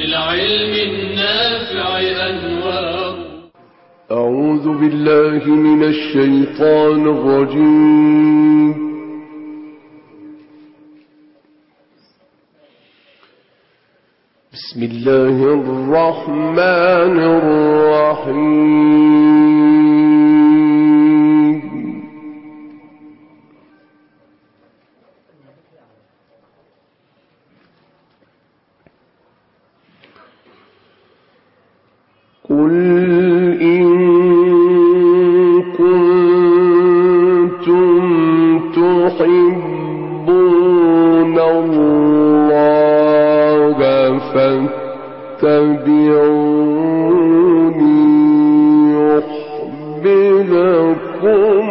للعلم النافع أنوار أعوذ بالله من الشيطان الرجيم بسم الله الرحمن الرحيم قل إن كنتم تحبون الله فاتبعوني يحببكم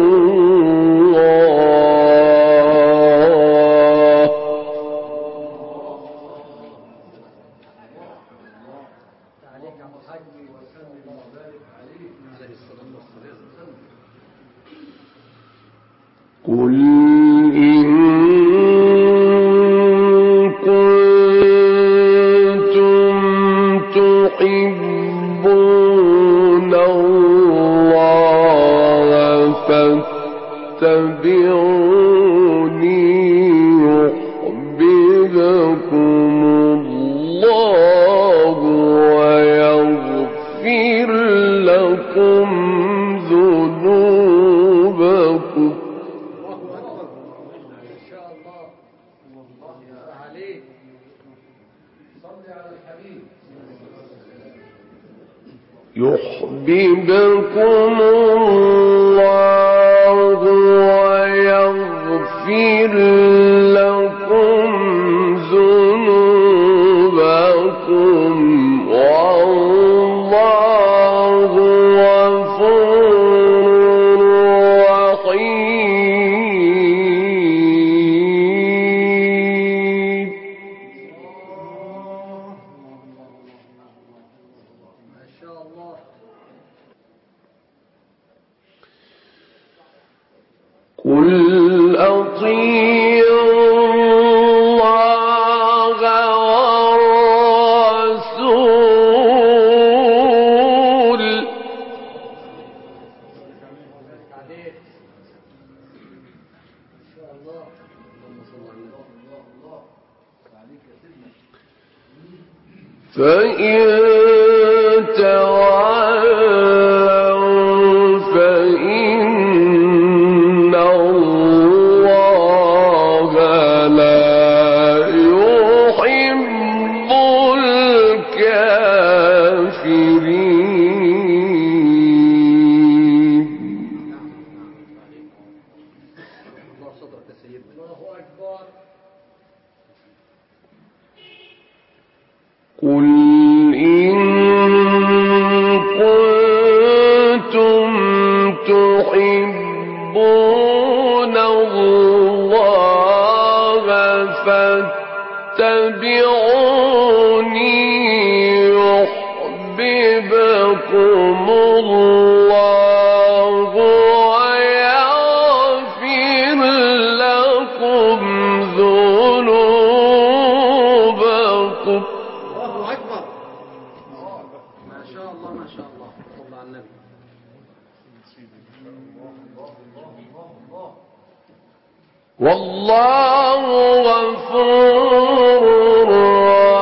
الله قل إن كنتم تحبون الله فاتبعوني يحببكم الله ويغفر لكم ذنوبكم ما شاء الله الله عليك صل على الحبيب يحببكم الله ويغفر لكم ذنوبكم والله غفور رحيم ما شاء الله قل أطيعوا الله والرسول عليك ما شاء الله اللهم صل على النبي الله عليك يا سيدنا فإن تولوا فإن الله لا يحب الكافرين الله صدرك يا سيدنا الله اكبر قل إن كنتم تحبون الله فاتبعوني يحببكم الله ويغفر لكم ذنوبكم الله اكبر ما شاء الله ما شاء الله صل على النبي والله غفور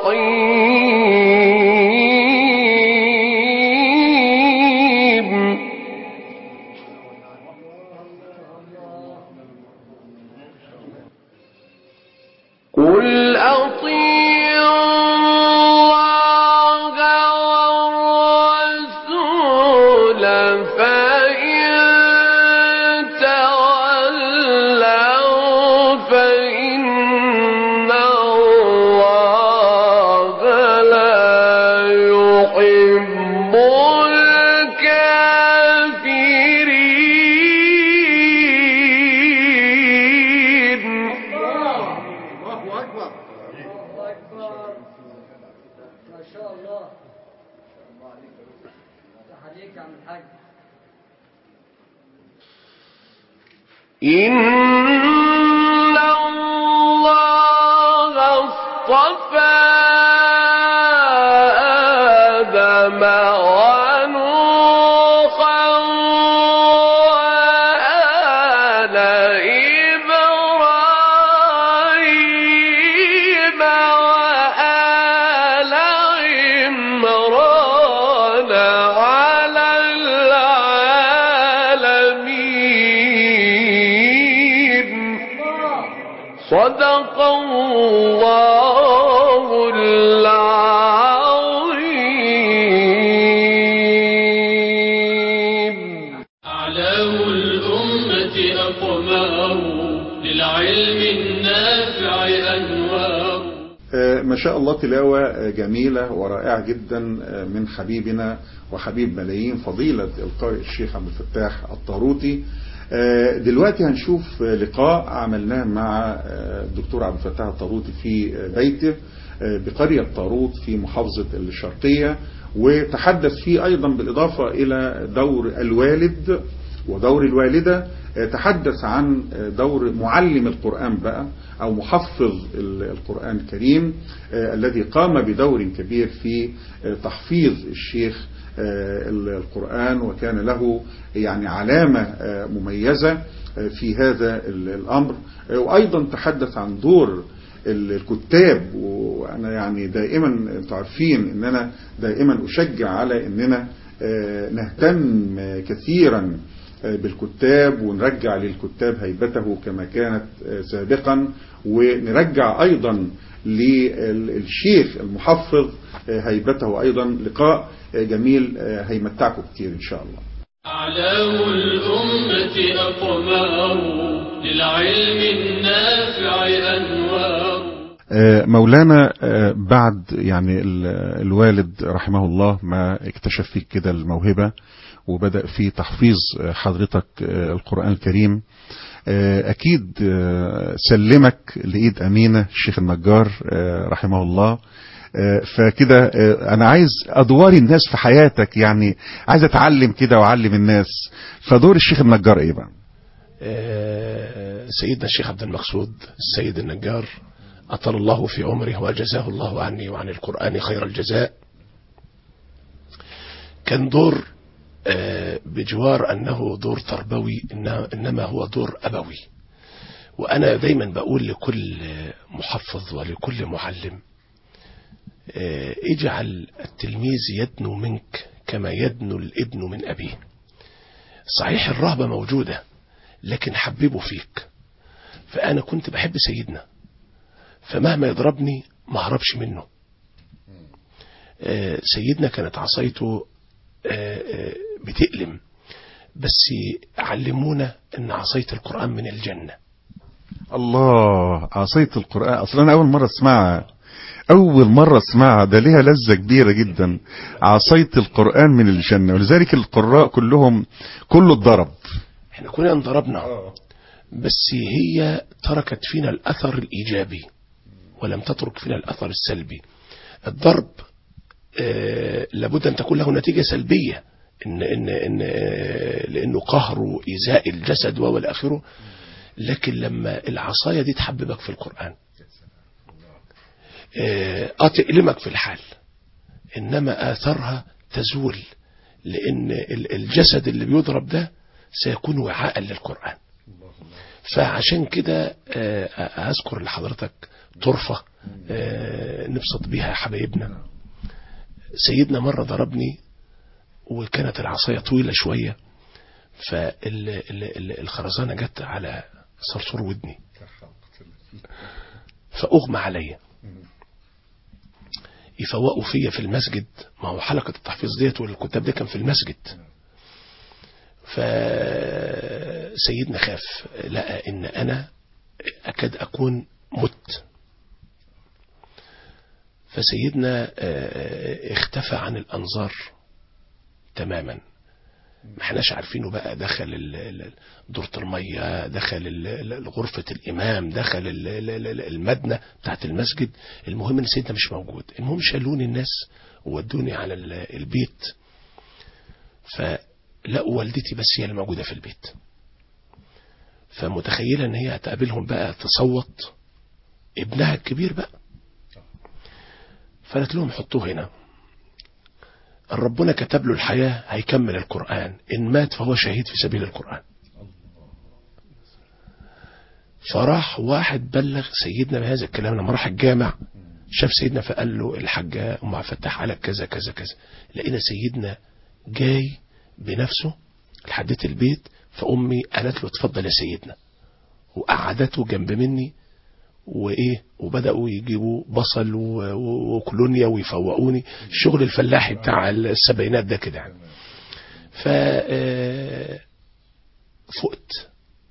رحيم قل أطيعوا الله والرسول فإن تولوا فإن الله لا يحب الكافرين الله اكبر الله اكبر ما شاء الله افتح عليك يا عم الحاج إن الله اصطفى ونوحا وآل إبراهيم وآل عمران على العالمين صدق الله العظيم أعلام الأمة أقمار للعلم النافع أنوار آه، ما شاء الله تلاوة آه، جميلة ورائعة جدا آه، من حبيبنا وحبيب ملايين فضيلة القارئ الشيخ عبد الفتاح الطاروطي آه، دلوقتي هنشوف آه، لقاء عملناه مع آه، الدكتور عبد الفتاح الطاروطي في آه، بيته آه، بقرية طاروط في محافظة الشرقية وتحدث فيه أيضا بالإضافة إلى دور الوالد ودور الوالدة آه، تحدث عن آه، دور معلم القرآن بقى أو محفظ ال- القرآن الكريم آه، الذي قام بدور كبير في آه، تحفيظ الشيخ آه، ال- القرآن وكان له يعني علامة آه، مميزة آه، في هذا ال- الأمر آه، وأيضا تحدث عن دور ال- الكتاب وانا يعني دائما انتوا عارفين ان انا دائما اشجع على اننا آه، نهتم آه، كثيرا آه، بالكتاب ونرجع للكتاب هيبته كما كانت آه، سابقا ونرجع ايضا للشيخ المحفظ آه، هيبته ايضا لقاء آه، جميل آه، هيمتعكم كتير ان شاء الله أعلام الأمة أقمار للعلم النافع أنوار آه، مولانا آه، بعد يعني ال- الوالد رحمه الله ما اكتشف فيك كده الموهبة وبدأ في تحفيظ آه، حضرتك آه، القرآن الكريم آه، أكيد آه، سلمك لإيد أمينة الشيخ النجار آه، رحمه الله آه، فكده آه، أنا عايز أدوار الناس في حياتك يعني عايز أتعلم كده وأعلم الناس فدور الشيخ النجار إيه بقى؟ آه، سيدنا الشيخ عبد المقصود السيد النجار أطال الله في عمره وجزاه الله عني وعن القرآن خير الجزاء كان دور آه، بجوار أنه دور تربوي إنه- إنما هو دور أبوي وأنا دايما بقول لكل محفظ ولكل معلم آه، اجعل التلميذ يدنو منك كما يدنو الابن من أبيه صحيح الرهبة موجودة لكن حببه فيك فأنا كنت بحب سيدنا فمهما يضربني ما اهربش منه آه، سيدنا كانت عصايته آه، آه، بتألم بس علمونا ان عصاية القرآن من الجنة الله عصاية القرآن أصلا أنا أول مرة أسمعها أول مرة أسمعها ده ليها لذة كبيرة جدا عصاية القرآن من الجنة ولذلك القراء كلهم كله اتضرب احنا كلنا انضربنا بس هي تركت فينا الأثر الإيجابي ولم تترك فينا الأثر السلبي الضرب آه، لابد أن تكون له نتيجة سلبية إن إن إن آه، لأنه قهر وإيذاء الجسد والى آخره لكن لما العصاية دي تحببك في القرآن آه آه، تألمك في الحال إنما آثارها تزول لأن ال- الجسد اللي بيضرب ده سيكون وعاء للقرآن فعشان كده آه، أذكر لحضرتك طرفة آه، نبسط بيها يا حبايبنا سيدنا مرة ضربني وكانت العصاية طويلة شوية فالخرزانة جت على صرصور ودني فأغمى عليا يفوقوا فيا في المسجد ما هو حلقة التحفيظ ديت والكتاب ده كان في المسجد فسيدنا خاف لقى ان انا اكاد اكون مت فسيدنا آه، اختفى عن الانظار تماما ما احناش عارفينه بقى دخل ال- ال- دورة المية دخل ال- ال- غرفة الإمام دخل ال- ال- ال- المدنة بتاعت المسجد المهم ان سيدنا مش موجود المهم شالوني الناس وودوني على ال- البيت فلقوا والدتي بس هي اللي موجودة في البيت فمتخيلة ان هي هتقابلهم بقى تصوت ابنها الكبير بقى فقالت لهم حطوه هنا ربنا كتب له الحياة هيكمل القرآن إن مات فهو شهيد في سبيل القرآن فراح واحد بلغ سيدنا بهذا الكلام لما راح الجامع شاف سيدنا فقال له الحاجة أم عبد الفتاح على كذا كذا كذا لقينا سيدنا جاي بنفسه لحدة البيت فأمي قالت له اتفضل يا سيدنا وقعدته جنب مني وايه وبداوا يجيبوا بصل و- و- وكولونيا ويفوقوني الشغل الفلاحي بتاع السبعينات ده كده يعني ف آه، فقت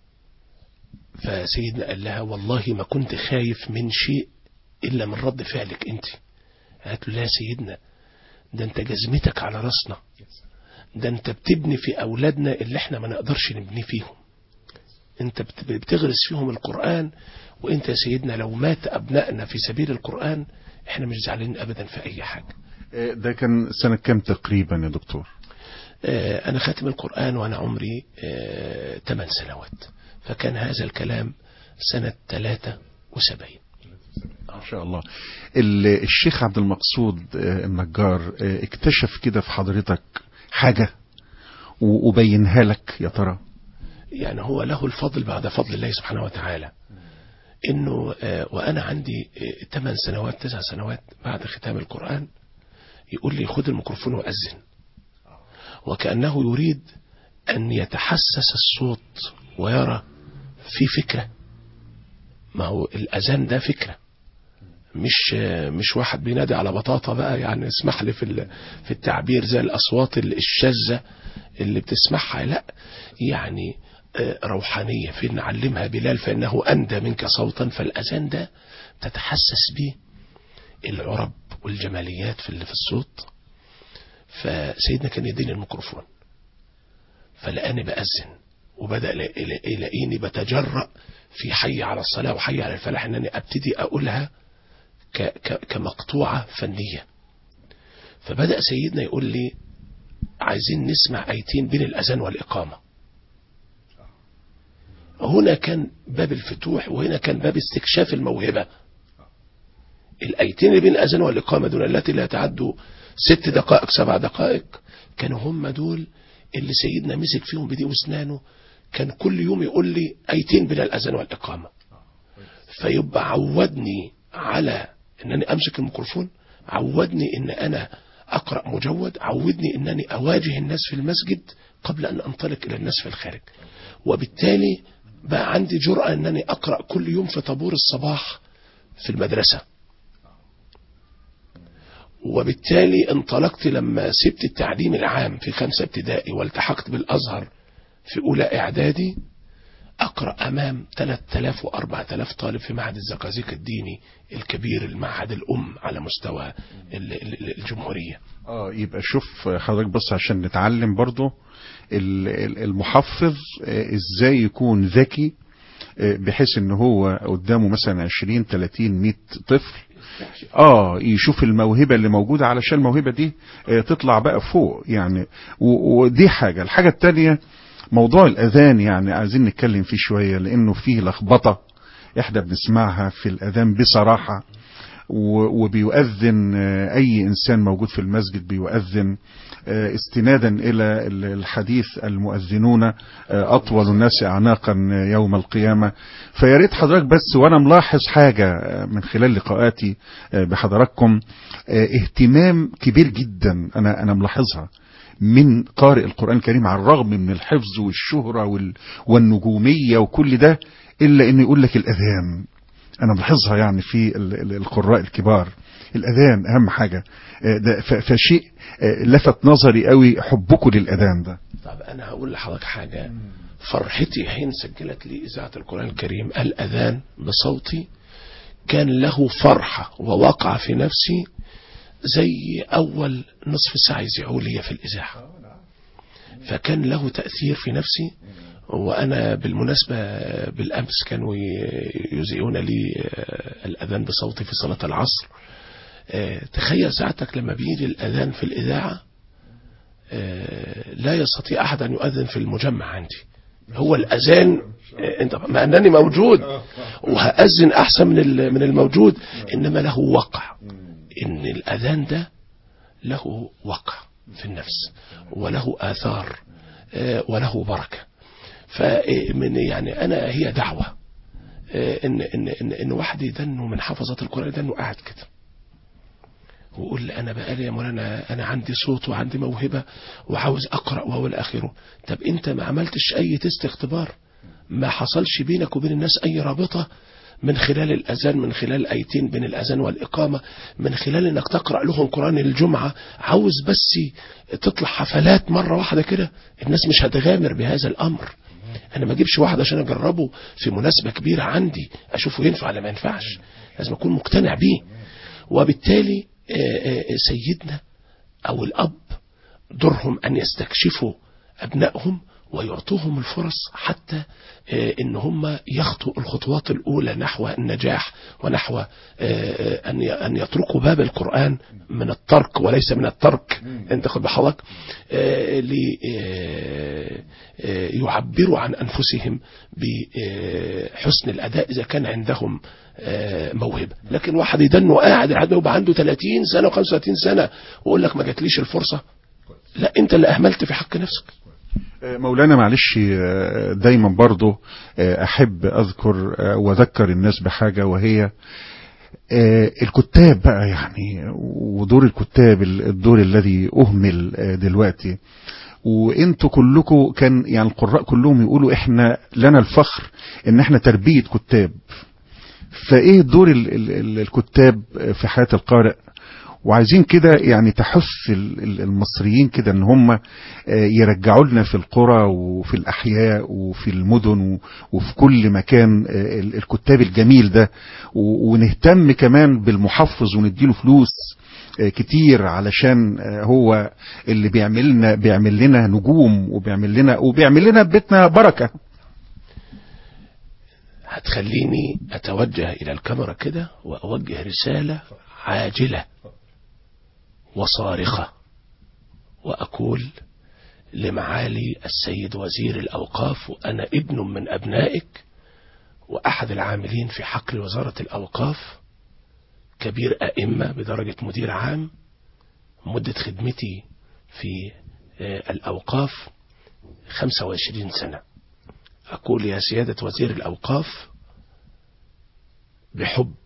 فسيدنا قال لها والله ما كنت خايف من شيء الا من رد فعلك انت قالت له لا يا سيدنا ده انت جزمتك على راسنا ده انت بتبني في اولادنا اللي احنا ما نقدرش نبني فيهم انت بت- بتغرس فيهم القرآن وانت يا سيدنا لو مات ابنائنا في سبيل القرآن احنا مش زعلانين ابدا في اي حاجة آه، ده كان سنة كام تقريبا يا دكتور آه، انا خاتم القرآن وانا عمري 8 سنوات فكان هذا الكلام سنة 73 ما شاء الله ال- الشيخ عبد المقصود آه، النجار آه، اكتشف كده في حضرتك حاجة و- وبينها لك يا ترى يعني هو له الفضل بعد فضل الله سبحانه وتعالى انه آه، وانا عندي 8 سنوات 9 سنوات بعد ختام القرآن يقول لي خد الميكروفون وأذن وكأنه يريد أن يتحسس الصوت ويرى في فكرة ما هو الأذان ده فكرة مش مش واحد بينادي على بطاطا بقى يعني اسمح لي في ال- في التعبير زي الأصوات الشاذة اللي بتسمعها لا يعني آه، روحانية في نعلمها بلال فإنه أندى منك صوتا فالأذان ده تتحسس به العرب والجماليات في اللي في الصوت فسيدنا كان يديني الميكروفون فلقاني بأذن وبدأ يلا- يلا- يلاقيني بتجرأ في حي على الصلاة وحي على الفلاح انني ابتدي اقولها ك ك كمقطوعة فنية فبدأ سيدنا يقول لي عايزين نسمع ايتين بين الاذان والاقامة هنا كان باب الفتوح وهنا كان باب استكشاف الموهبة الايتين اللي بين الاذان والاقامة دول التي لا تعدوا ست دقائق سبع دقائق كانوا هم دول اللي سيدنا مسك فيهم بدي واسنانه كان كل يوم يقول لي ايتين بين الاذان والاقامه فيبقى عودني على انني امسك الميكروفون عودني ان انا اقرا مجود عودني انني اواجه الناس في المسجد قبل ان انطلق الى الناس في الخارج وبالتالي بقى عندي جرأة انني اقرا كل يوم في طابور الصباح في المدرسه وبالتالي انطلقت لما سبت التعليم العام في خمسة ابتدائي والتحقت بالأزهر في أولى إعدادي أقرأ أمام 3000 و 4000 طالب في معهد الزقازيق الديني الكبير المعهد الأم على مستوى ال- ال- الجمهورية اه يبقى شوف حضرتك بص عشان نتعلم برضو ال- ال- المحفظ آه، ازاي يكون ذكي آه، بحيث ان هو قدامه مثلا 20 30 100 طفل اه يشوف الموهبة اللي موجودة علشان الموهبة دي آه، تطلع بقى فوق يعني و- ودي حاجة الحاجة التانية موضوع الاذان يعني عايزين نتكلم فيه شوية لانه فيه لخبطة احنا بنسمعها في الاذان بصراحة و- وبيؤذن آه، أي إنسان موجود في المسجد بيؤذن آه، استنادا إلى ال- الحديث المؤذنون آه، أطول الناس أعناقا آه، يوم القيامة فيا ريت حضرتك بس وأنا ملاحظ حاجة آه، من خلال لقاءاتي آه، بحضراتكم آه، اهتمام كبير جدا أنا أنا ملاحظها من قارئ القرآن الكريم على الرغم من الحفظ والشهرة وال- والنجومية وكل ده إلا إنه يقول لك الأذان انا ملاحظها يعني في ال- ال- القراء الكبار الاذان اهم حاجة آه، ده ف- فشيء آه، لفت نظري قوي حبكم للاذان ده طب أنا هقول لحضرتك حاجة فرحتي حين سجلت لي إذاعة القرآن الكريم الأذان بصوتي كان له فرحة ووقع في نفسي زي أول نصف ساعة يذيعوا لي في الإذاعة فكان له تأثير في نفسي وأنا بالمناسبة بالأمس كانوا ي- يذيعون لي آه، الأذان بصوتي في صلاة العصر آه، تخيل ساعتك لما بيجي الأذان في الإذاعة آه، لا يستطيع أحد أن يؤذن في المجمع عندي هو الأذان آه، انت مع أنني موجود وهأذن أحسن من ال- من الموجود إنما له وقع إن الأذان ده له وقع في النفس وله آثار آه، وله بركة فمن يعني أنا هي دعوة آه، إن إن إن إن واحد يدنه من حفظة القرآن يدنه قاعد كده ويقول انا بقالي يا مولانا انا عندي صوت وعندي موهبه وعاوز اقرا وهو اخره طب انت ما عملتش اي تيست اختبار ما حصلش بينك وبين الناس اي رابطه من خلال الاذان من خلال الايتين بين الاذان والاقامه من خلال انك تقرا لهم قران الجمعه عاوز بس تطلع حفلات مره واحده كده الناس مش هتغامر بهذا الامر انا ما اجيبش واحد عشان اجربه في مناسبه كبيره عندي اشوفه ينفع ولا ما ينفعش لازم اكون مقتنع بيه وبالتالي آه، آه، سيدنا او الاب دورهم ان يستكشفوا ابنائهم ويعطوهم الفرص حتى آه، ان هم يخطوا الخطوات الاولى نحو النجاح ونحو آه، آه، ان ي- ان يتركوا باب القران من الترك وليس من الترك انت خد بحضرتك آه، لي- آه، آه، يعبروا عن انفسهم بحسن الاداء اذا كان عندهم آه، موهبه لكن واحد يدنه قاعد لحد ما يبقى عنده 30 سنه و35 سنه ويقول لك ما جاتليش الفرصه لا انت اللي اهملت في حق نفسك مولانا معلش آه، دايما برضو آه، احب اذكر آه، واذكر الناس بحاجة وهي آه، الكتاب بقى يعني ودور الكتاب الدور الذي اهمل آه، دلوقتي وانتوا كلكم كان يعني القراء كلهم يقولوا احنا لنا الفخر ان احنا تربية كتاب فايه دور ال- ال- ال- الكتاب في حياة القارئ وعايزين كده يعني تحث ال- ال- المصريين كده ان هم آه، يرجعوا لنا في القرى وفي الاحياء وفي المدن و- وفي كل مكان آه، ال- الكتاب الجميل ده و- ونهتم كمان بالمحفظ ونديله فلوس آه، كتير علشان آه، هو اللي بيعمل لنا بيعمل لنا نجوم وبيعمل لنا وبيعمل لنا بيتنا بركه هتخليني اتوجه الى الكاميرا كده واوجه رسالة عاجلة وصارخة واقول لمعالي السيد وزير الاوقاف وانا ابن من ابنائك واحد العاملين في حقل وزارة الاوقاف كبير ائمة بدرجة مدير عام مدة خدمتي في آه، الاوقاف 25 سنة أقول يا سيادة وزير الأوقاف بحب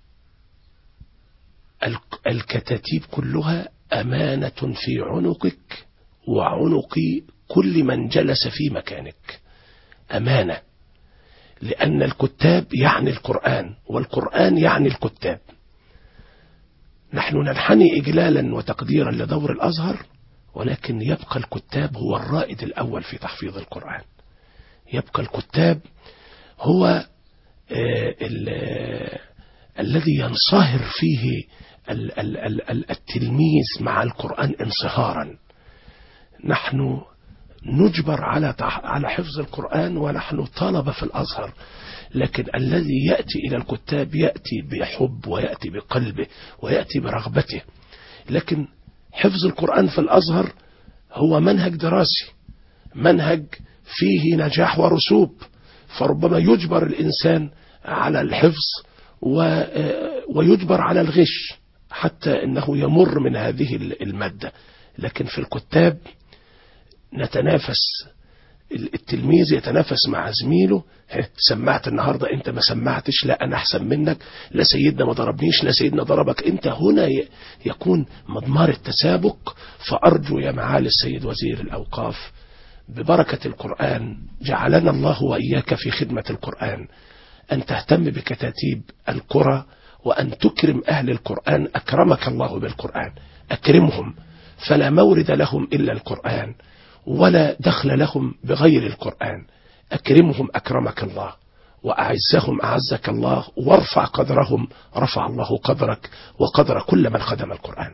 الك- الكتاتيب كلها أمانة في عنقك وعنق كل من جلس في مكانك أمانة لأن الكتاب يعني القرآن والقرآن يعني الكتاب نحن ننحني إجلالا وتقديرا لدور الأزهر ولكن يبقى الكتاب هو الرائد الأول في تحفيظ القرآن يبقى الكتاب هو آه، ال- آه، الذي ينصهر فيه ال- ال- ال- ال- التلميذ مع القرآن انصهارا نحن نجبر على تح- على حفظ القرآن ونحن طلبة في الأزهر لكن الذي يأتي إلى الكتاب يأتي بحب ويأتي بقلبه ويأتي برغبته لكن حفظ القرآن في الأزهر هو منهج دراسي منهج فيه نجاح ورسوب فربما يجبر الإنسان على الحفظ و- ويجبر على الغش حتى أنه يمر من هذه المادة لكن في الكتاب نتنافس التلميذ يتنافس مع زميله ها، سمعت النهاردة انت ما سمعتش لا انا احسن منك لا سيدنا ما ضربنيش لا سيدنا ضربك انت هنا ي- يكون مضمار التسابق فارجو يا معالي السيد وزير الاوقاف ببركة القرآن جعلنا الله وإياك في خدمة القرآن أن تهتم بكتاتيب القرى وأن تكرم أهل القرآن أكرمك الله بالقرآن أكرمهم فلا مورد لهم إلا القرآن ولا دخل لهم بغير القرآن أكرمهم أكرمك الله وأعزهم أعزك الله وارفع قدرهم رفع الله قدرك وقدر كل من خدم القرآن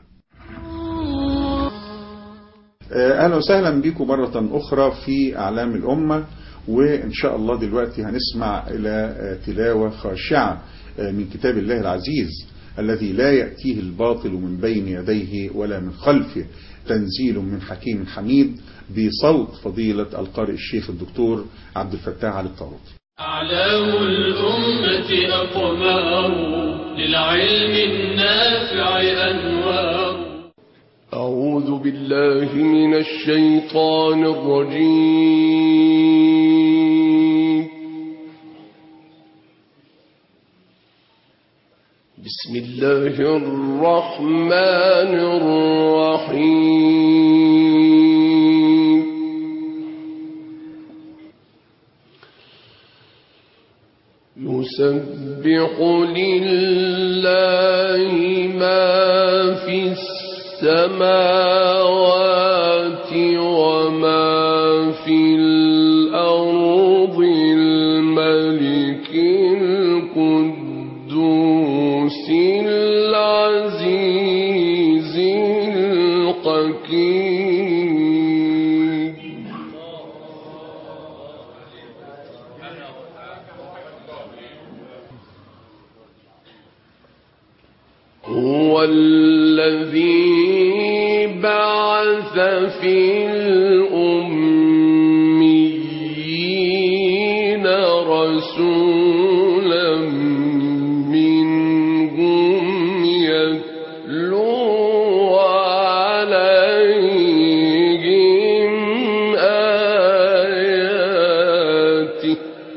آه، اهلا وسهلا بكم مرة اخرى في اعلام الامة وان شاء الله دلوقتي هنسمع الى آه، تلاوة خاشعة آه، من كتاب الله العزيز الذي لا يأتيه الباطل من بين يديه ولا من خلفه تنزيل من حكيم حميد بصوت فضيلة القارئ الشيخ الدكتور عبد الفتاح علي الطاروطي أعلام الأمة أقمار للعلم النافع أنوار أعوذ بالله من الشيطان الرجيم بسم الله الرحمن الرحيم يسبح لله ما في السماوات وما في الأرض الملك القدوس العزيز الحكيم هو الذي بعث في الأميين رسولا منهم يتلو عليهم آياته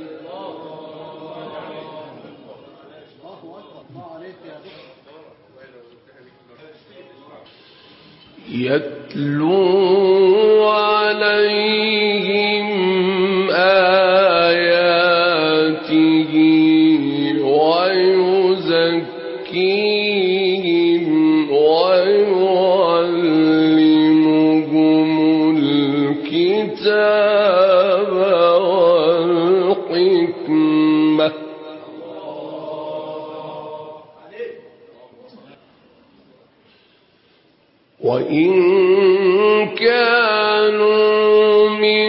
يتلو عليهم آياته ويزكيهم ويعلمهم الكتاب والحكمة وإن كانوا من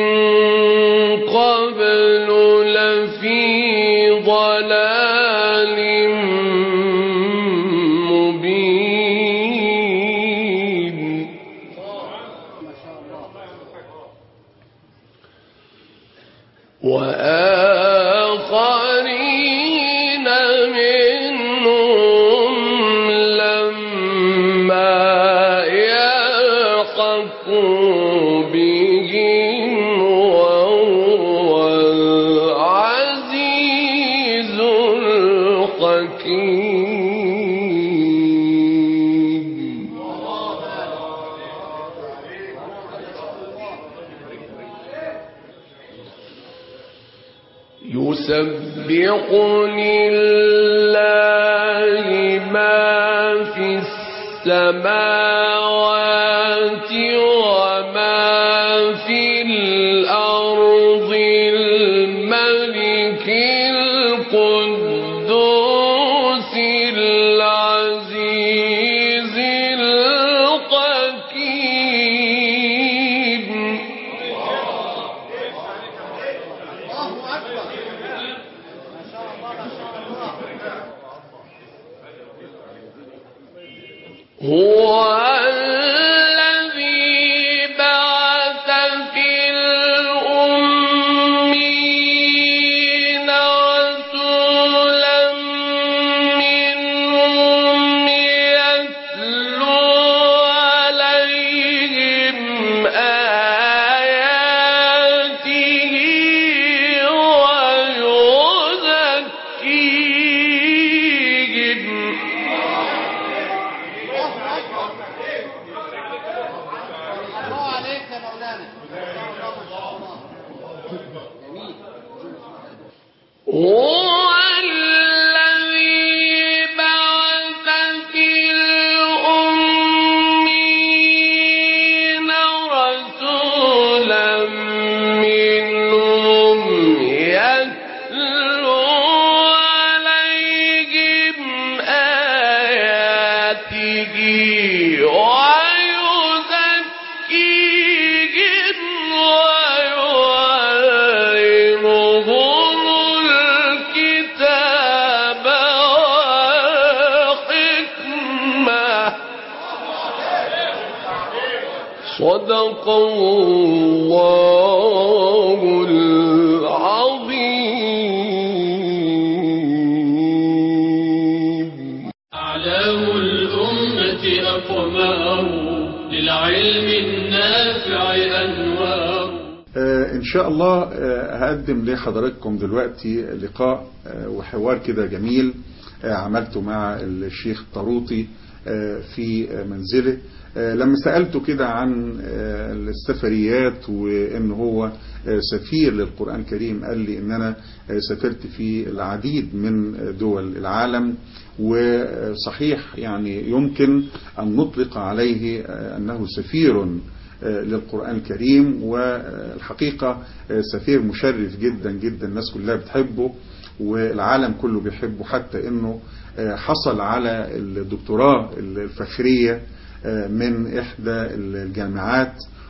قبل لفي ضلال مبين وآخرين منهم لما يلحقوا بهم وهو العزيز الحكيم يسبح لله ما في السماوات وما في الأرض الملك القدوس العزيز الحكيم هو الذي بعث في الأمين رسولا منهم يتلو عليهم آياته ويزكيهم الله عليك يا مولانا هو الذي بعث في الأمين رسولا منهم يتلو عليهم آياته ويزكيهم ويعلمهم الكتاب والحكمة صدق الله العظيم أعلام الأمة أقمار للعلم النافع أنوار آه، إن شاء الله آه، هقدم لحضراتكم دلوقتي لقاء آه، وحوار كده جميل آه، عملته مع الشيخ طاروطي آه، في آه، منزله آه، لما سألته كده عن آه، السفريات وإن هو آه، سفير للقرآن الكريم قال لي إن أنا آه، سافرت في العديد من دول العالم وصحيح يعني يمكن أن نطلق عليه آه، أنه سفير للقرآن الكريم والحقيقة سفير مشرف جدا جدا الناس كلها بتحبه والعالم كله بيحبه حتى انه حصل على الدكتوراه الفخرية من احدى الجامعات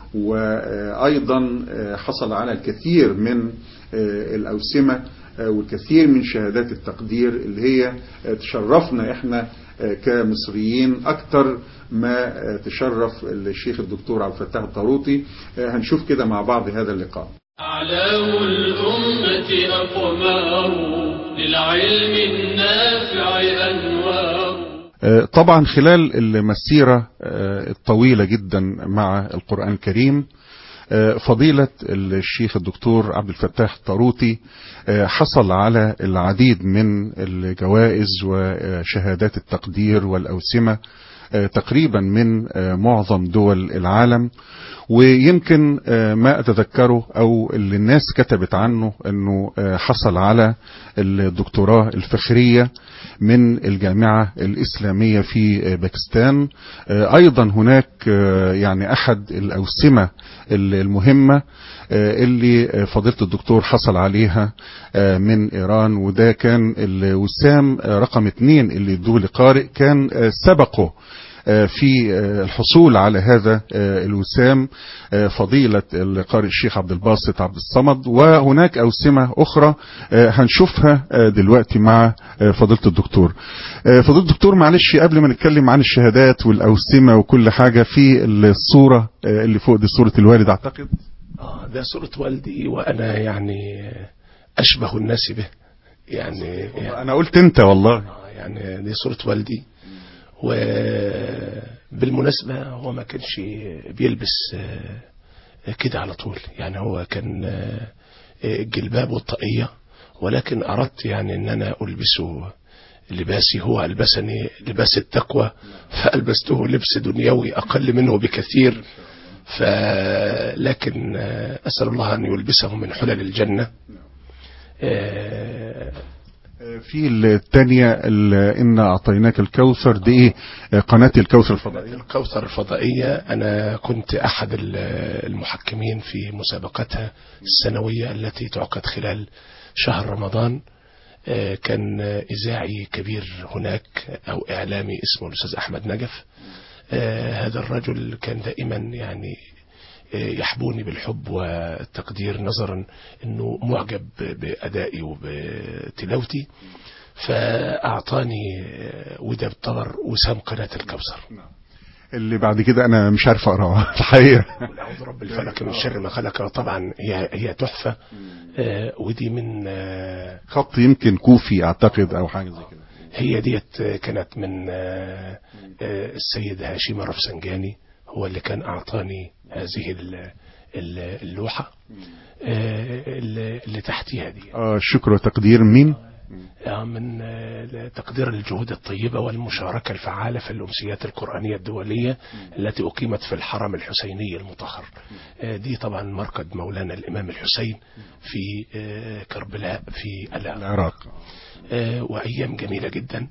وايضا حصل على الكثير من الاوسمة والكثير من شهادات التقدير اللي هي تشرفنا احنا كمصريين اكتر ما تشرف الشيخ الدكتور عبد الفتاح الطاروطي هنشوف كده مع بعض هذا اللقاء أعلام الأمة أقمار للعلم النافع أنوار طبعا خلال المسيرة الطويلة جدا مع القرآن الكريم فضيلة الشيخ الدكتور عبد الفتاح الطاروطي حصل على العديد من الجوائز وشهادات التقدير والأوسمة تقريبا من معظم دول العالم ويمكن ما أتذكره أو اللي الناس كتبت عنه أنه حصل على الدكتوراه الفخرية من الجامعة الإسلامية في باكستان أيضا هناك يعني أحد الأوسمة المهمة اللي فضيلة الدكتور حصل عليها من إيران وده كان الوسام رقم اتنين اللي ادوه لقارئ كان سبقه في الحصول على هذا الوسام فضيلة القارئ الشيخ عبد الباسط عبد الصمد وهناك أوسمة أخرى هنشوفها دلوقتي مع فضيلة الدكتور فضيلة الدكتور معلش قبل ما نتكلم عن الشهادات والأوسمة وكل حاجة في الصورة اللي فوق دي صورة الوالد أعتقد آه ده صورة والدي وأنا يعني أشبه الناس به يعني, يعني أنا قلت أنت والله يعني دي صورة والدي وبالمناسبة هو ما كانش بيلبس كده على طول يعني هو كان الجلباب والطاقية ولكن أردت يعني أن أنا ألبسه لباسي هو ألبسني لباس التقوى فألبسته لبس دنيوي أقل منه بكثير فلكن أسأل الله أن يلبسه من حلل الجنة في الثانية إن أعطيناك الكوثر دي إيه قناة الكوثر الفضائية الكوثر الفضائية أنا كنت أحد المحكمين في مسابقتها السنوية التي تعقد خلال شهر رمضان كان إذاعي كبير هناك أو إعلامي اسمه الأستاذ أحمد نجف هذا الرجل كان دائما يعني يحبوني بالحب والتقدير نظرا انه معجب بادائي وبتلاوتي فاعطاني وده بالطبر وسام قناه الكوثر اللي بعد كده انا مش عارف اقراها الحقيقه اعوذ رب الفلك من شر ما خلق طبعا هي هي تحفه آه ودي من آه خط يمكن كوفي اعتقد او حاجه زي كده هي ديت كانت من آه السيد هاشم رفسنجاني هو اللي كان أعطاني هذه اللوحة اللي تحتها دي آه شكر وتقدير مين من تقدير الجهود الطيبة والمشاركة الفعالة في الأمسيات القرآنية الدولية التي أقيمت في الحرم الحسيني المطهر دي طبعا مرقد مولانا الإمام الحسين في كربلاء في العراق وأيام جميلة جدا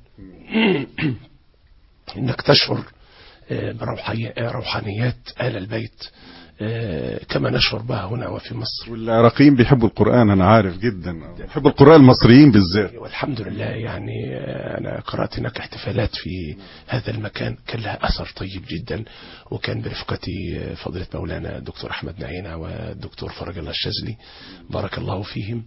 إنك تشعر بروحانيات آل البيت كما نشعر بها هنا وفي مصر والعراقيين بيحبوا القرآن أنا عارف جدا بيحبوا القرآن المصريين بالذات والحمد لله يعني أنا قرأت هناك احتفالات في هذا المكان كان لها أثر طيب جدا وكان برفقتي فضيلة مولانا الدكتور أحمد نعينة والدكتور فرج الله الشاذلي بارك الله فيهم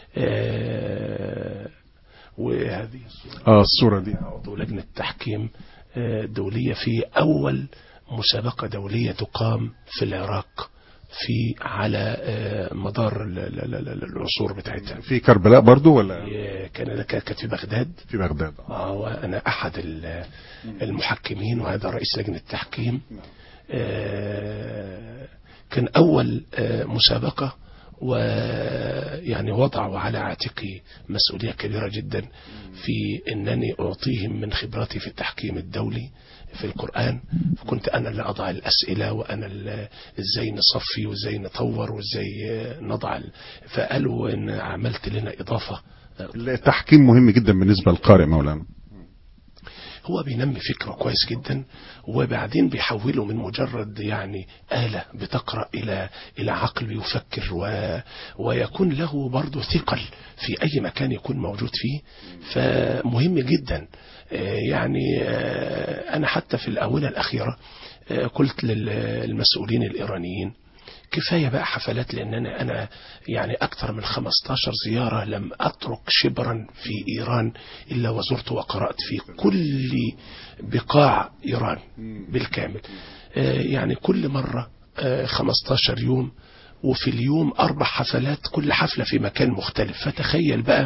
وهذه الصورة, آه الصورة دي عضو لجنة تحكيم دولية في أول مسابقة دولية تقام في العراق في على مدار العصور بتاعتها في كربلاء برضو ولا كان كانت في بغداد في بغداد اه وانا احد المحكمين وهذا رئيس لجنه التحكيم آه، كان أول آه، مسابقة ويعني وضعوا على عاتقي مسؤولية كبيرة جدا في أنني أعطيهم من خبرتي في التحكيم الدولي في القرآن فكنت أنا اللي أضع الأسئلة وأنا اللي إزاي نصفي وإزاي نطور وإزاي آه، نضع ال- فقالوا إن عملت لنا إضافة التحكيم مهم جدا بالنسبة للقارئ مولانا هو بينمي فكره كويس جدا وبعدين بيحوله من مجرد يعني آلة بتقرأ إلى إلى عقل بيفكر و ويكون له برضه ثقل في أي مكان يكون موجود فيه فمهم جدا آه، يعني آه، أنا حتى في الآونة الأخيرة آه، قلت للمسؤولين الإيرانيين كفاية بقى حفلات لأن أنا, أنا يعني أكثر من 15 زيارة لم أترك شبرا في إيران إلا وزرت وقرأت في كل بقاع إيران بالكامل آه، يعني كل مرة آه، 15 يوم وفي اليوم أربع حفلات كل حفلة في مكان مختلف فتخيل بقى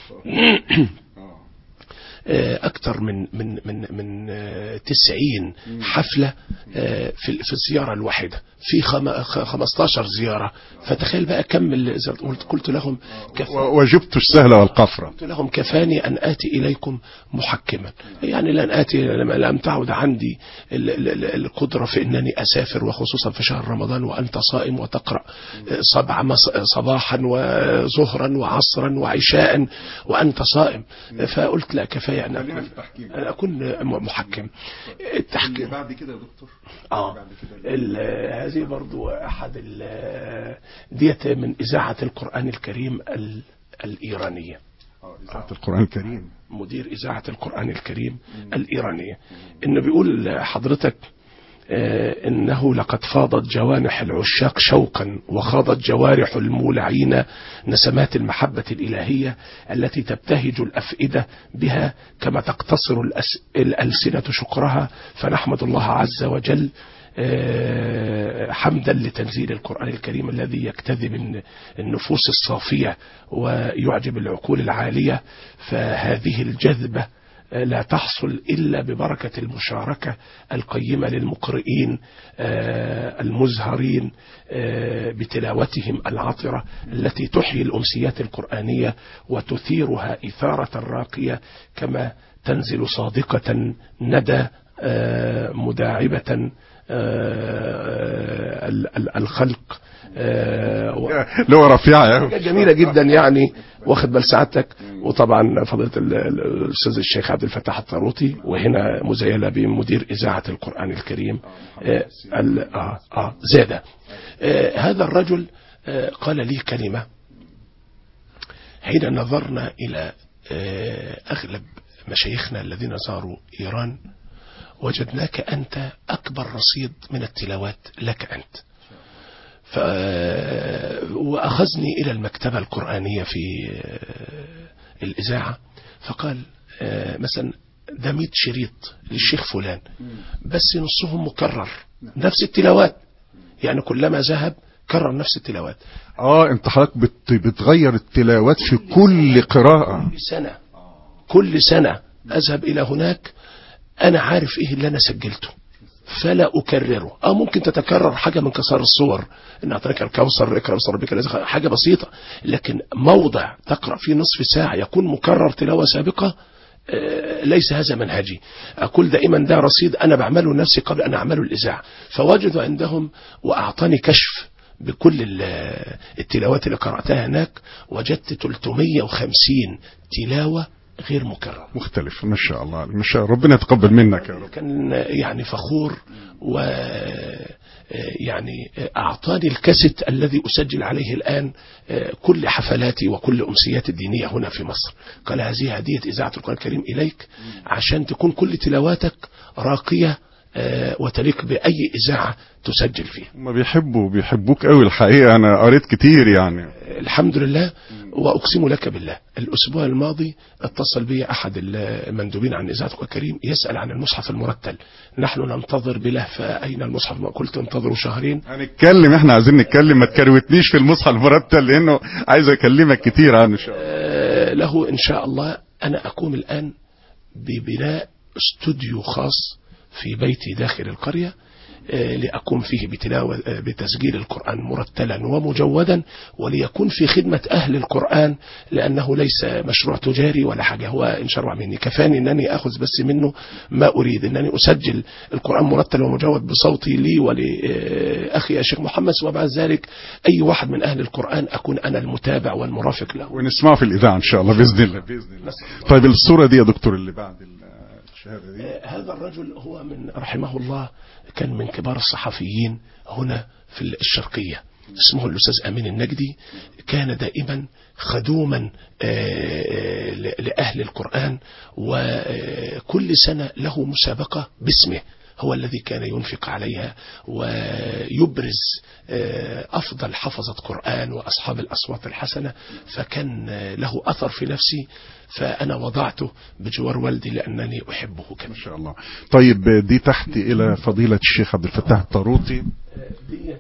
آه، أكثر من من من من آه، 90 حفلة آه، في في الزيارة الواحدة في خم- خ- 15 زيارة فتخيل بقى كم ال- زي ما قلت قلت لهم كف و- وجبت السهل والقفرة قلت لهم كفاني أن آتي إليكم محكما يعني لن آتي لم لم تعد عندي ال- ال- ال- القدرة في أنني أسافر وخصوصا في شهر رمضان وأنت صائم وتقرأ سبع مص- صباحا وظهرا وعصرا وعشاء وأنت صائم فقلت لا كفاية أن أكون, أن أكون م- محكم التحكيم بعد كده يا دكتور اه ال- هذه برضو احد ال- ديت من اذاعه القران الكريم ال- الايرانيه إذاعة القرآن الكريم مدير إذاعة القرآن الكريم الإيرانية إنه بيقول حضرتك آه، إنه لقد فاضت جوانح العشاق شوقا وخاضت جوارح المولعين نسمات المحبة الإلهية التي تبتهج الأفئدة بها كما تقتصر الأس- الألسنة شكرها فنحمد الله عز وجل آه، حمدا لتنزيل القرآن الكريم الذي يجتذب الن- النفوس الصافية ويعجب العقول العالية فهذه الجذبة آه، لا تحصل إلا ببركة المشاركة القيمة للمقرئين آه، المزهرين آه، بتلاوتهم العطرة التي تحيي الأمسيات القرآنية وتثيرها إثارة راقية كما تنزل صادقة ندى آه، مداعبة آه، ال- ال- الخلق آه، و- لغة رفيعة يا حاجة جميلة جدا يعني واخد بال سعادتك وطبعا فضيلة ال- ال- الأستاذ الشيخ عبد الفتاح الطاروطي وهنا مزيلة بمدير إذاعة القرآن الكريم آه ال- آه آه زادة آه هذا الرجل آه قال لي كلمة حين نظرنا إلى آه أغلب مشايخنا الذين زاروا إيران وجدناك أنت أكبر رصيد من التلاوات لك أنت ف... وأخذني إلى المكتبة القرآنية في آه، الإذاعة فقال آه، مثلا ده 100 شريط للشيخ فلان بس نصهم مكرر نفس التلاوات يعني كلما ذهب كرر نفس التلاوات اه انت حضرتك بت- بتغير التلاوات في كل قراءة كل سنة كل سنة أذهب إلى هناك أنا عارف إيه اللي أنا سجلته فلا أكرره أو ممكن تتكرر حاجة من كسار الصور إن أعطيك الكوثر اقرأ باسم ربك الذي خلق، حاجة بسيطة لكن موضع تقرأ فيه نصف ساعة يكون مكرر تلاوة سابقة آه، ليس هذا منهجي أقول دائما ده رصيد أنا بعمله لنفسي قبل أن أعمله الإذاعة فوجدوا عندهم وأعطاني كشف بكل ال- التلاوات اللي قرأتها هناك وجدت 350 تلاوة غير مكررة مختلف ما شاء الله ما شاء ربنا يتقبل منك يا رب كان يعني فخور و يعني أعطاني الكاسيت الذي أسجل عليه الآن كل حفلاتي وكل أمسياتي الدينية هنا في مصر قال هذه هدية إذاعة القرآن الكريم إليك عشان تكون كل تلاواتك راقية آه، وتليق بأي إذاعة تسجل فيها هم بيحبوا بيحبوك قوي الحقيقة انا قريت كتير يعني الحمد لله وأقسم لك بالله الأسبوع الماضي اتصل بي أحد المندوبين عن إذاعة القرآن الكريم يسأل عن المصحف المرتل نحن ننتظر بلهفة أين المصحف قلت انتظروا شهرين هنتكلم احنا عايزين نتكلم ما تكروتنيش في المصحف المرتل لانه عايز اكلمك كتير عنه ان شاء الله آه، له إن شاء الله أنا أقوم الآن ببناء استوديو خاص في بيتي داخل القرية آه، لأقوم فيه بتلاوة آه، بتسجيل القرآن مرتلا ومجودا وليكون في خدمة أهل القرآن لأنه ليس مشروع تجاري ولا حاجة هو إن شرع مني كفاني أنني أخذ بس منه ما أريد أنني أسجل القرآن مرتل ومجود بصوتي لي ولأخي الشيخ محمد وبعد ذلك أي واحد من أهل القرآن أكون أنا المتابع والمرافق له ونسمعه في الاذاعه ان شاء الله باذن الله باذن الله طيب الصوره دي يا دكتور اللي بعد الشهاده دي آه، هذا الرجل هو من رحمه الله كان من كبار الصحفيين هنا في الشرقية اسمه الأستاذ أمين النجدي كان دائما خدوما آه، ل- لأهل القرآن وكل سنة له مسابقة باسمه هو الذي كان ينفق عليها ويبرز آه، أفضل حفظة قرآن وأصحاب الأصوات الحسنة فكان آه، له أثر في نفسي فأنا وضعته بجوار والدي لأنني أحبه كما ما شاء الله طيب دي تحت الى فضيله الشيخ عبد الفتاح الطاروطي ديت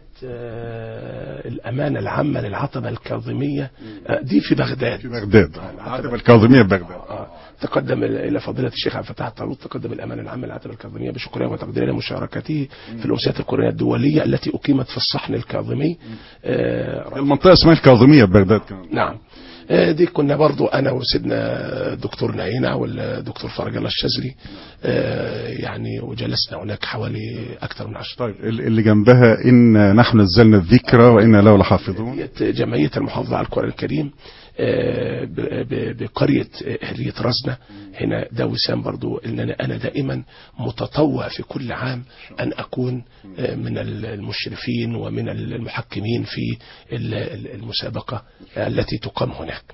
آه، الأمانة العامة للعتبة الكاظمية آه، دي في بغداد في بغداد العتبه الكاظميه ببغداد آه، تقدم إلى فضيلة الشيخ عبد الفتاح الطاروط تقدم الأمانة العامة للعتبة الكاظمية بشكرها وتقديرها لمشاركته في الأمسيات القرآنية الدولية التي أقيمت في الصحن الكاظمي آه، المنطقه اسمها الكاظميه ببغداد كمان نعم آه، دي كنا برضو انا وسيدنا دكتور نعينة والدكتور فرج الله الشاذلي آه، يعني وجلسنا هناك حوالي اكثر من عشر طيب ال- اللي جنبها ان نحن نزلنا الذكرى وانا له لحافظون ديت جمعية المحافظة على القرآن الكريم آه، ب- ب- بقرية آه، هرية رزنة هنا ده وسام برضو ان انا أنا دائما متطوع في كل عام ان اكون آه، من المشرفين ومن المحكمين في ال- ال- المسابقة التي تقام هناك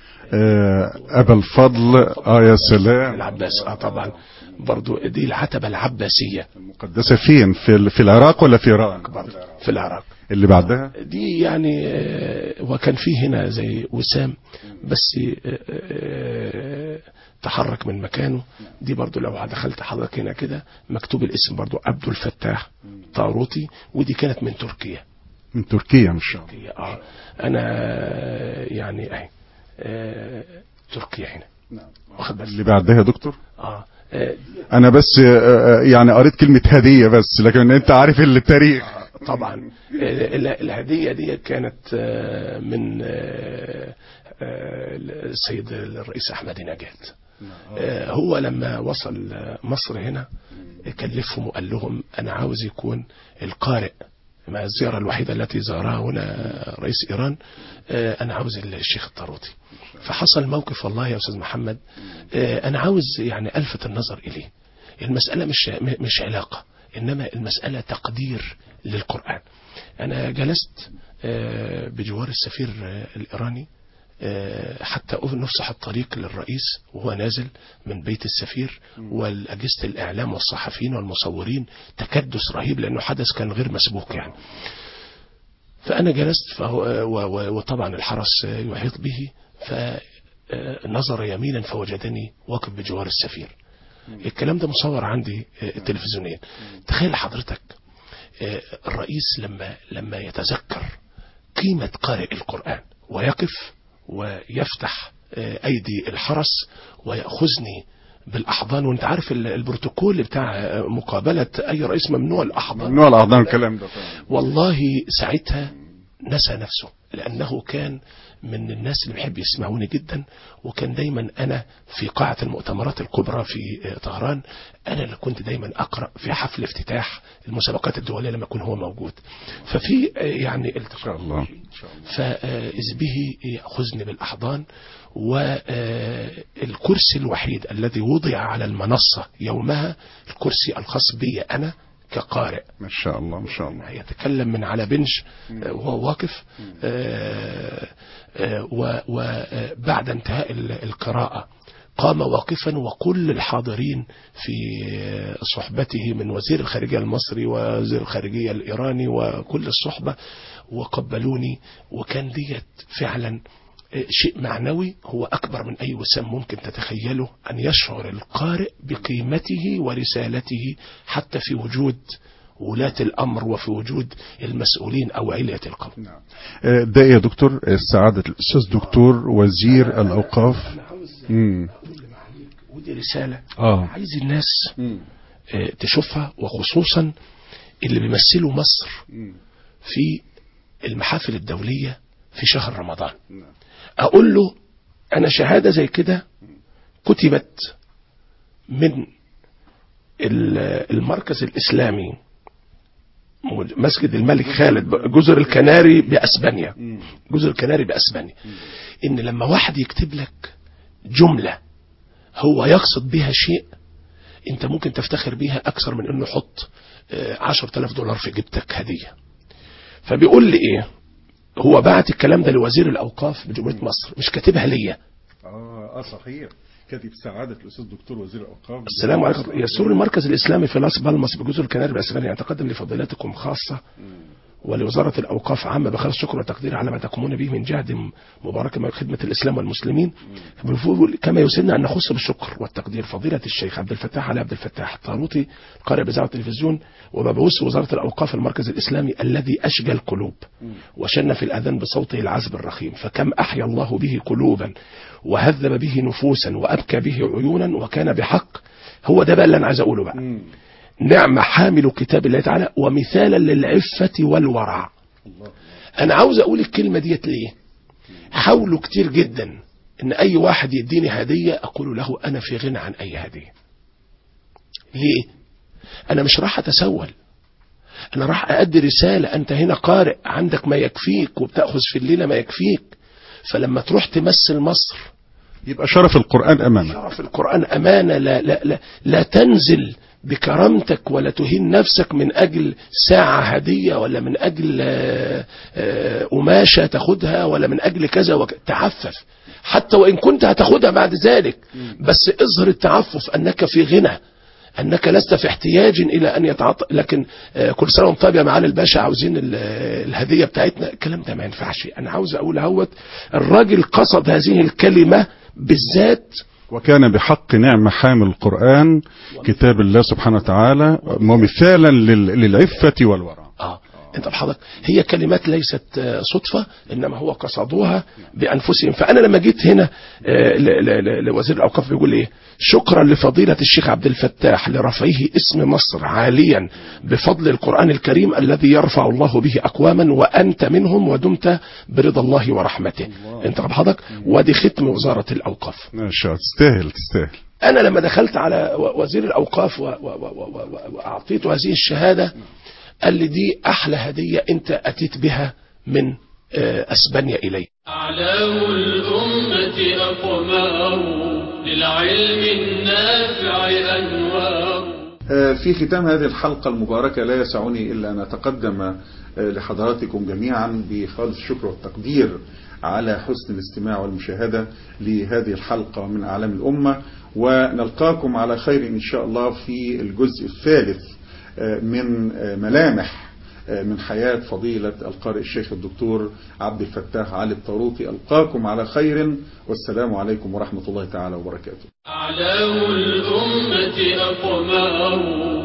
آه، ابا الفضل اه يا سلام العباس اه طبعا برضو دي العتبة العباسية المقدسه فين في ال- في العراق ولا في ايران برضو في العراق اللي بعدها دي يعني آه، وكان في هنا زي وسام بس آه، آه، تحرك من مكانه دي برضو لو دخلت حضرتك هنا كده مكتوب الاسم برضو عبد الفتاح طاروطي ودي كانت من تركيا من تركيا ان شاء الله هي اه انا يعني اهي آه، تركيا هنا واخد بس اللي بعدها يا دكتور اه آه، انا بس آه، آه، يعني قريت كلمه هديه بس لكن انت عارف التاريخ طبعا ال- الهدية دي كانت آه، من آه، آه، السيد الرئيس أحمد نجاد آه، هو لما وصل آه، مصر هنا كلفهم وقال لهم أنا عاوز يكون القارئ مع الزيارة الوحيدة التي زارها هنا رئيس إيران آه، أنا عاوز الشيخ الطاروطي فحصل موقف والله يا أستاذ محمد آه، أنا عاوز يعني ألفت النظر إليه المسألة مش مش علاقة إنما المسألة تقدير للقرآن أنا جلست آه، بجوار السفير آه، الإيراني آه، حتى نفسح الطريق للرئيس وهو نازل من بيت السفير والأجهزة الإعلام والصحفيين والمصورين تكدس رهيب لأنه حدث كان غير مسبوق يعني فأنا جلست فهو و- و- وطبعا الحرس يحيط به فنظر يمينا فوجدني واقف بجوار السفير الكلام ده مصور عندي آه، تلفزيونيا تخيل حضرتك آه، الرئيس لما لما يتذكر قيمة قارئ القرآن ويقف ويفتح آه، أيدي الحرس ويأخذني بالأحضان وانت عارف ال- البروتوكول بتاع آه، مقابلة أي رئيس ممنوع الأحضان ممنوع الاحضان الكلام ده فعلا. والله ساعتها نسى نفسه لأنه كان من الناس اللي بيحب يسمعوني جدا وكان دايما أنا في قاعة المؤتمرات الكبرى في آه، طهران أنا اللي كنت دايما أقرأ في حفل افتتاح المسابقات الدولية لما يكون هو موجود ففي آه، يعني ان شاء الله ان شاء الله فإذ به يأخذني بالأحضان والكرسي الوحيد الذي وضع على المنصة يومها الكرسي الخاص بي أنا كقارئ ما شاء الله ما شاء الله يتكلم من على بنش آه، وهو واقف آه، آه، و- وبعد انتهاء ال- القراءة قام واقفا وكل الحاضرين في آه، صحبته من وزير الخارجية المصري ووزير الخارجية الإيراني وكل الصحبة وقبلوني وكان ديت فعلا آه، شيء معنوي هو أكبر من أي وسام ممكن تتخيله أن يشعر القارئ بقيمته ورسالته حتى في وجود ولاة الأمر وفي وجود المسؤولين أو علية القوم نعم. آه، ده يا دكتور آه، سعادة الأستاذ دكتور وزير الأوقاف أنا عاوز مم. أقول لمعاليك ودي رسالة آه. عايز الناس آه، تشوفها وخصوصا اللي بيمثلوا مصر مم. في المحافل الدولية في شهر رمضان نعم. اقول له انا شهادة زي كده كتبت من ال- المركز الاسلامي مسجد الملك خالد جزر الكناري باسبانيا مم. جزر الكناري باسبانيا ان لما واحد يكتب لك جملة هو يقصد بها شيء انت ممكن تفتخر بيها اكثر من انه يحط عشر تلاف دولار في جيبتك هدية فبيقول لي ايه هو بعت الكلام ده لوزير الاوقاف بجمهورية مصر مش كاتبها ليا اه اه صحيح كاتب سعادة الأستاذ الدكتور وزير الأوقاف السلام عليكم يسر المركز الإسلامي في لاس بالماس بجزر الكناري بأسبانيا أن يتقدم لفضيلتكم خاصة ولوزارة الأوقاف عامة بخالص شكر وتقدير على ما تقومون به من جهد مبارك من خدمة الإسلام والمسلمين بنقول كما يسرنا أن نخص بالشكر والتقدير فضيلة الشيخ عبد الفتاح علي عبد الفتاح الطاروطي قارئ بإذاعة التلفزيون ومبعوث وزارة الأوقاف المركز الإسلامي الذي أشجى القلوب وشن في الأذان بصوته العذب الرخيم فكم أحيا الله به قلوبا وهذب به نفوسا وأبكى به عيونا وكان بحق هو ده بقى اللي أنا عايز أقوله بقى مم. نعم حامل كتاب الله تعالى ومثالا للعفة والورع أنا عاوز أقول الكلمة ديت ليه حاولوا كتير جدا إن أي واحد يديني هدية أقول له أنا في غنى عن أي هدية ليه أنا مش راح أتسول أنا راح أدي رسالة أنت هنا قارئ عندك ما يكفيك وبتأخذ في الليلة ما يكفيك فلما تروح تمثل مصر يبقى شرف القرآن أمامك شرف القرآن أمانة لا, لا, لا, لا تنزل بكرامتك ولا تهين نفسك من أجل ساعة هدية ولا من أجل آه، آه، قماشة تاخدها ولا من أجل كذا وك... تعفف حتى وإن كنت هتاخدها بعد ذلك بس اظهر التعفف أنك في غنى أنك لست في احتياج إلى أن يتعاطى لكن آه، كل سنة وانت طيب يا معالي الباشا عاوزين ال- آه، الهدية بتاعتنا الكلام ده ما ينفعش أنا عاوز أقول اهوت الراجل قصد هذه الكلمة بالذات وكان بحق نعم حامل القرآن كتاب الله سبحانه وتعالى ومثالا لل- للعفة والورع اه انت بحضرتك هي كلمات ليست آه، صدفة انما هو قصدوها بانفسهم فانا لما جيت هنا آه، ل- ل- ل- لوزير الاوقاف بيقول ايه شكرا لفضيلة الشيخ عبد الفتاح لرفعه اسم مصر عاليا بفضل القرآن الكريم الذي يرفع الله به اقواما وانت منهم ودمت برضا الله ورحمته انت بحضرتك ودي ختم وزارة الاوقاف ما شاء الله تستاهل تستاهل انا لما دخلت على و- وزير الاوقاف و- و- و- و- و- واعطيته هذه الشهاده قال لي دي احلى هديه انت اتيت بها من آه، اسبانيا الي أعلام الأمة أقمار للعلم النافع أنوار آه، في ختام هذه الحلقة المباركة لا يسعني إلا أن أتقدم آه، لحضراتكم جميعا بخالص الشكر والتقدير على حسن الاستماع والمشاهدة لهذه الحلقة من أعلام الأمة ونلقاكم على خير إن شاء الله في الجزء الثالث آه، من آه، ملامح آه، من حياة فضيلة القارئ الشيخ الدكتور عبد الفتاح علي الطاروطي ألقاكم على خير والسلام عليكم ورحمة الله تعالى وبركاته أعلام الأمة أقمار